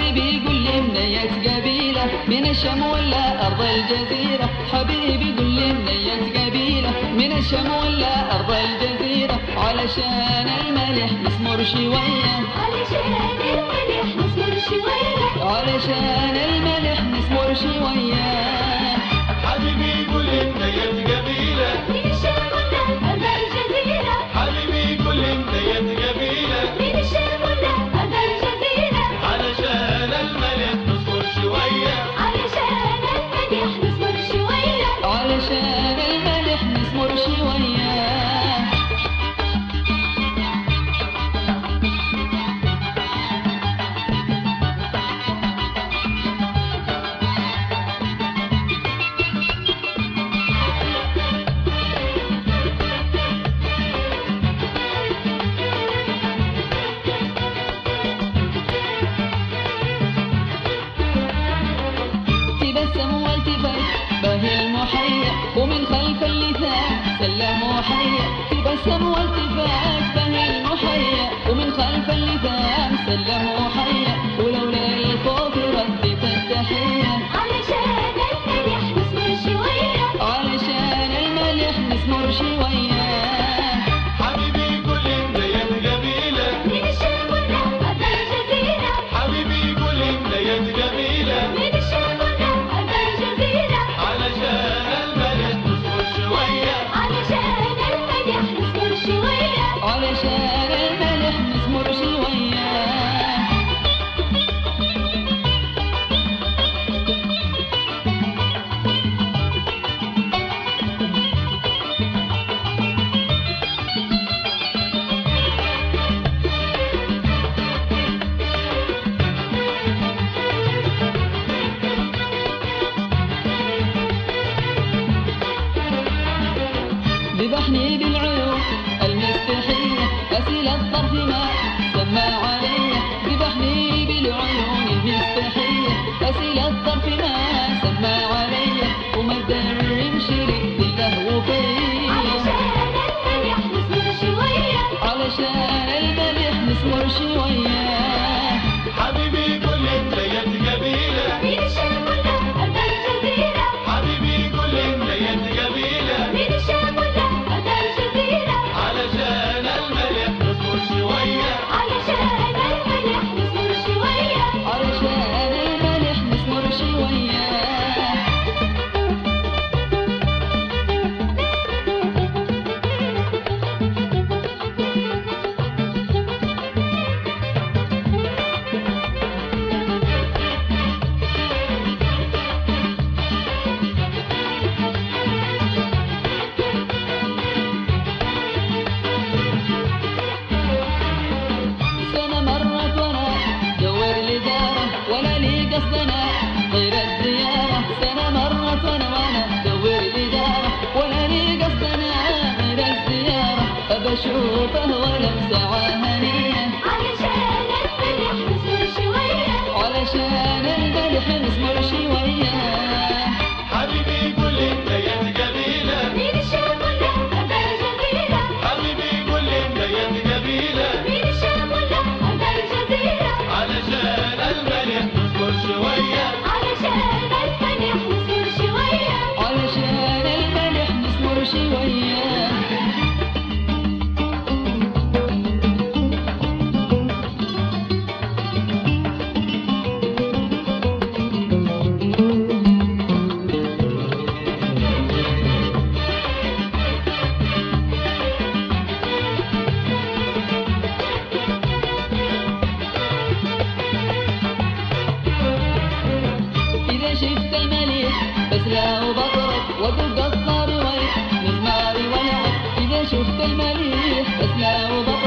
حبيبي قل لي منية قبيلة من الشام ولا أرض الجزيرة حبيبي قل لي منية قبيلة من الشام ولا أرض الجزيرة علشان الملح نسمر شوية علشان الملح نصبر شوية علشان الملح نسمر شوية حبيبي قول لي منية قبيلة من الشام ولا أرض الجزيرة حبيبي قول لي منية قبيلة من الشام ولا أرض الجزيرة علشان الملح نصبر شوية علشان الملح نصبر شوية علشان الملح نسمر شوية تبسم والتفت به المحيا ومن خلف اللسان سلم وحيا تبسم والتفت به المحيا ومن خلف اللسان سلم وحيا ولولا الخوف ردت التحية علشان الملح نصبر شوية علشان الملح نسمر شوية حبيبي قول لي منية قبيلة من الشام ولا أرض الجزيرة حبيبي قول لي منية قبيلة من الشام ولا أرض الجزيرة علشان الملح نصبر شوية علشان الملح نصبر شوية علشان الملح نسمر شوية ذبحني بالعيون المستحية أسيل الطرف ما سمى علي ذبحني بالعيون المستحية أسيل الطرف ما سمى علي ومد الرمش للهو فيا علشان الملح نصبر شوية علشان الملح نسمر شوية حبيبي قول لي منية قبيلة من الشام ولا أرض الجزيرة حبيبي قول لي منية قبيلة من الشام ولا أرض الجزيرة علشان الملح نصبر شوية علشان الملح نصبر شوية علشان الملح نسمر شوية سنة مرت وانا دور لي دارة ولا لي قصدنا غير الزيارة سنة مرت وانا وانا دور لي دارة ولا لي قصدنا غير الزيارة أبشوفه ولمسة هنية علشان الملح نصبر شوية علشان الملح نسمر شوية حبيبي قول لي منية قبيلة من الشام ولا أرض الجزيرة حبيبي قول لي منية قبيلة من الشام ولا أرض الجزيرة علشان الملح نصبر شوية علشان الملح نصبر شوية علشان الملح نسمر شوية إذا شفت المليح بس لا وبطرك ودق الطار ويح مزماري ولعب إذا شفت المليح بس لا وبطرك